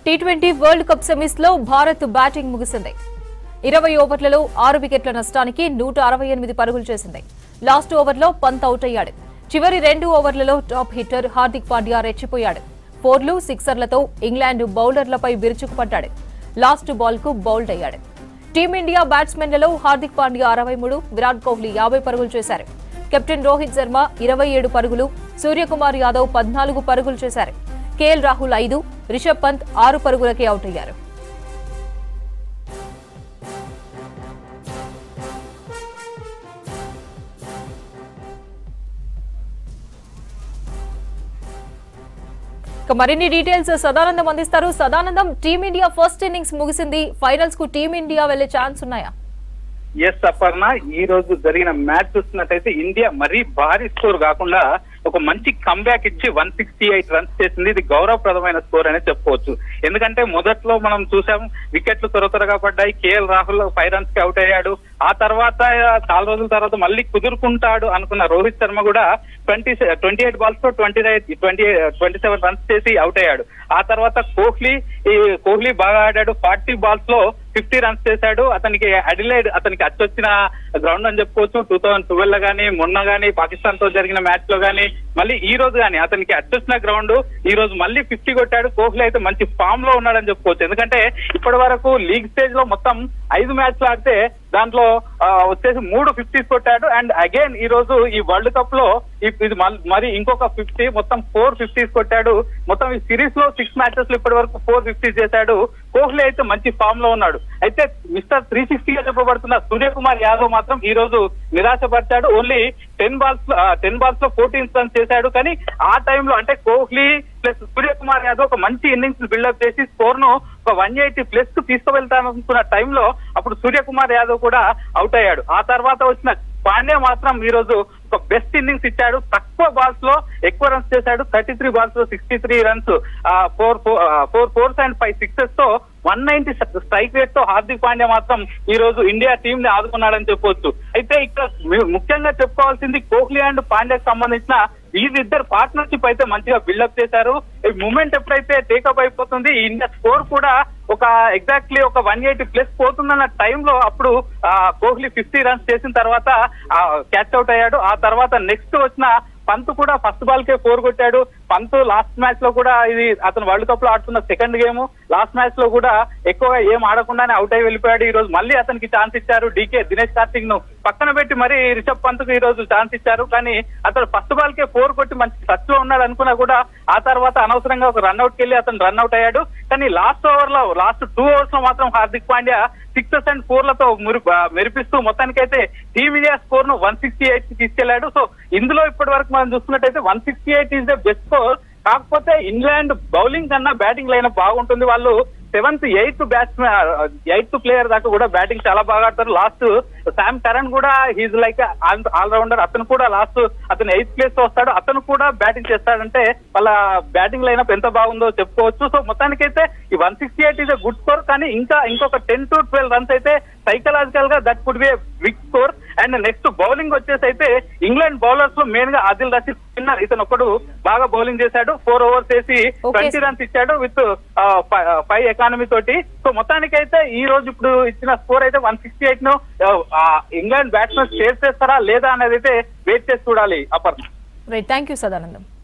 Tea twenty world cup semis లో Bharat batting ముగిసింది ఇరవై ఓవర్లలో ఆరు వికెట్ల నష్టానికి నూట అరవై ఎనిమిది పరుగులు చేసింది లాస్ట్ ఓవర్లో పంత్ అవుట్ అయ్యాడు చివరి రెండు ఓవర్లలో టాప్ హిట్టర్ హార్దిక్ పాండ్యా రెచ్చిపోయాడు ఫోర్లు సిక్సర్లతో ఇంగ్లాండ్ బౌలర్లపై విరుచుకుపడ్డాడు లాస్ట్ బాల్ కు బౌల్డ్ అయ్యాడు టీమిండియా బ్యాట్స్మెన్లలో హార్దిక్ పాండ్యా అరవై మూడు విరాట్ కోహ్లీ యాభై పరుగులు చేశారు కెప్టెన్ రోహిత్ శర్మ ఇరవై ఏడు పరుగులు సూర్యకుమార్ యాదవ్ పద్నాలుగు పరుగులు చేశారు కేఎల్ రాహుల్ ఐదు రిషబ్ పంత్ ఆరు పరుగులకే అవుట్ అయ్యారు ఇక మరిన్ని డీటెయిల్స్ సదానందం అందిస్తారు సదానందం టీమిండియా ఫస్ట్ ఇన్నింగ్స్ ముగిసింది ఫైనల్స్ కు టీమిండియా వెళ్లే ఛాన్స్ ఉన్నాయా ఎస్ అపర్ణ ఈ రోజు జరిగిన మ్యాచ్ చూస్తున్నట్టయితే ఇండియా మరీ భారీ స్కోర్ కాకుండా ఒక మంచి కంబ్యాక్ ఇచ్చి వన్ సిక్స్టీ ఎయిట్ రన్స్ చేసింది ఇది గౌరవప్రదమైన స్కోర్ అనే చెప్పుకోవచ్చు ఎందుకంటే మొదట్లో మనం చూసాం వికెట్లు త్వర త్వరగా పడ్డాయి కేఎల్ రాహుల్ ఫైవ్ రన్స్ కి అవుట్ అయ్యాడు ఆ తర్వాత చాలా రోజుల తర్వాత మళ్ళీ కుదురుకుంటాడు అనుకున్న రోహిత్ శర్మ కూడా ట్వంటీ ట్వంటీ ఎయిట్ బాల్స్ తో twenty twenty twenty seven runs చేసి అవుట్ అయ్యాడు ఆ తర్వాత కోహ్లీ ఈ కోహ్లీ బాగా ఆడాడు ఫార్టీ బాల్స్ లో ఫిఫ్టీ రన్స్ చేశాడు అతనికి అడిలైడ్ అతనికి అచ్చొచ్చిన గ్రౌండ్ అని చెప్పుకోవచ్చు టూ థౌసండ్ ట్వెల్వ్ లో గానీ మొన్న గానీ పాకిస్తాన్ తో జరిగిన మ్యాచ్ లో గానీ మళ్ళీ ఈ రోజు గానీ అతనికి అచ్చొచ్చిన గ్రౌండ్ ఈ రోజు మళ్ళీ ఫిఫ్టీ కొట్టాడు కోహ్లీ అయితే మంచి ఫామ్ లో ఉన్నాడని చెప్పుకోవచ్చు ఎందుకంటే ఇప్పటి వరకు లీగ్ స్టేజ్ లో మొత్తం ఐదు మ్యాచ్లు ఆడితే దాంట్లో ఆ, వచ్చేసి మూడు ఫిఫ్టీస్ కొట్టాడు అండ్ అగైన్ ఈ రోజు ఈ వరల్డ్ కప్ లో ఈ- ఇది మల్- మరి ఇంకొక ఫిఫ్టీ మొత్తం ఫోర్ ఫిఫ్టీస్ కొట్టాడు మొత్తం ఈ సిరీస్ లో సిక్స్ మ్యాచెస్ లో ఇప్పటి వరకు ఫోర్ ఫిఫ్టీస్ చేశాడు కోహ్లీ అయితే మంచి ఫామ్ లో ఉన్నాడు అయితే మిస్టర్ త్రీ సిక్స్టీగా చెప్పబడుతున్న సూర్యకుమార్ యాదవ్ మాత్రం ఈ రోజు నిరాశపరిచాడు only ten balls ten balls లో ఫోర్టీన్ రన్స్ చేశాడు కానీ ఆ టైంలో అంటే కోహ్లీ ప్లస్ సూర్యకుమార్ యాదవ్ ఒక మంచి ఇన్నింగ్స్ బిల్డప్ చేసి స్కోర్ ను ఒక వన్ ఎయిటీ ప్లస్ కు తీసుకువెళ్తాననుకున్న టైంలో అప్పుడు సూర్యకుమార్ యాదవ్ కూడా అవుట్ అయ్యాడు ఆ తర్వాత వచ్చిన పాండ్యా మాత్రం ఈ రోజు ఒక బెస్ట్ ఇన్నింగ్స్ ఇచ్చాడు తక్కువ బాల్స్ లో ఎక్కువ రన్స్ చేశాడు థర్టీ త్రీ బాల్స్ లో sixty three runs four four fours and five sixes తో వన్ నైన్టీ స్ట్రైక్ రేట్ తో హార్దిక్ పాండ్యా మాత్రం ఈ రోజు ఇండియా టీం ని ఆదుకున్నాడని చెప్పొచ్చు అయితే ఇక్కడ ము- ముఖ్యంగా చెప్పుకోవాల్సింది కోహ్లీ అండ్ పాండ్యాకి సంబంధించిన వీరిద్దరు పార్ట్నర్షిప్ అయితే మంచిగా బిల్డప్ చేశారు ఈ మూమెంట్ ఎప్పుడైతే టేకప్ అయిపోతుంది ఈ ఇండియా స్కోర్ కూడా ఒక ఎగ్జాక్ట్లీ ఒక వన్ ఎయిటీ ప్లస్ పోతుందన్న టైంలో అప్పుడు ఆ, కోహ్లీ ఫిఫ్టీ రన్స్ చేసిన తర్వాత క్యాచ్ అవుట్ అయ్యాడు ఆ తర్వాత నెక్స్ట్ వచ్చిన పంత్ కూడా ఫస్ట్ బాల్ కే ఫోర్ కొట్టాడు పంత్ లాస్ట్ మ్యాచ్ లో కూడా ఇది అతను వరల్డ్ కప్ లో ఆడుతున్న సెకండ్ గేమ్ లాస్ట్ మ్యాచ్ లో కూడా ఎక్కువగా ఏం ఆడకుండానే అవుట్ అయి వెళ్ళిపోయాడు ఈ రోజు మళ్ళీ అతనికి ఛాన్స్ ఇచ్చారు డీకే దినేష్ కార్తిక్ ను పక్కన పెట్టి మరి రిషబ్ పంత్ కు ఈ రోజు ఛాన్స్ ఇచ్చారు కానీ అతను ఫస్ట్ బాల్ కే ఫోర్ కొట్టి మంచి టచ్ లో ఉన్నాడు అనుకున్నా కూడా ఆ తర్వాత అనవసరంగా ఒక రన్అట్ కి వెళ్ళి అతను రన్అట్ అయ్యాడు కానీ లాస్ట్ ఓవర్ లో లాస్ట్ టూ ఓవర్స్ లో మాత్రం హార్దిక్ పాండ్యా సిక్సెస్ అండ్ ఫోర్లతో మురి- ఆ, మెరిపిస్తూ మొత్తానికైతే టీమిండియా స్కోర్ ను వన్ సిక్స్టీ ఎయిట్ కి తీసుకెళ్లాడు సో ఇందులో ఇప్పటి వరకు మనం చూసుకున్నట్టయితే one sixty eight is the best score కాకపోతే ఇంగ్లాండ్ బౌలింగ్ కన్నా బ్యాటింగ్ లైన్ బాగుంటుంది వాళ్ళు seventh eighth batsmen eighth player దాకా కూడా బ్యాటింగ్ చాలా బాగా ఆడతారు లాస్ట్ శామ్ కరణ్ కూడా హీజ్ లైక్ ఆల్ రౌండర్ అతను కూడా లాస్ట్ అతను ఎయిత్ ప్లేస్ లో వస్తాడు అతను కూడా బ్యాటింగ్ చేస్తాడంటే వాళ్ళ బ్యాటింగ్ లైనప్ ఎంత బాగుందో చెప్పుకోవచ్చు సో మొత్తానికైతే ఈ one sixty eight is good score కానీ ఇంకా ఇంకొక టెన్ టు ట్వెల్వ్ రన్స్ అయితే సైకలాజికల్ గా that could be big score and next bowling వచ్చేసి అయితే ఇంగ్లాండ్ బౌలర్స్ లో మెయిన్ గా ఆదిల్ రషీద్ విన్నర్ ఇతను ఒకడు బాగా బౌలింగ్ చేశాడు ఫోర్ ఓవర్స్ వేసి Okay. ట్వంటీ రన్స్ ఇచ్చాడు విత్ ఫైవ్ ఎకానమీ తోటి సో మొత్తానికైతే ఈ రోజు ఇప్పుడు ఇచ్చిన స్కోర్ అయితే వన్ సిక్స్టీ ఎయిట్ ను ఆ, ఇంగ్లాండ్ బ్యాట్స్మెన్ చేస్తారా లేదా అనేది అయితే వెయిట్ చేసి చూడాలి అపర్ రైట్ థ్యాంక్ యూ సదానందం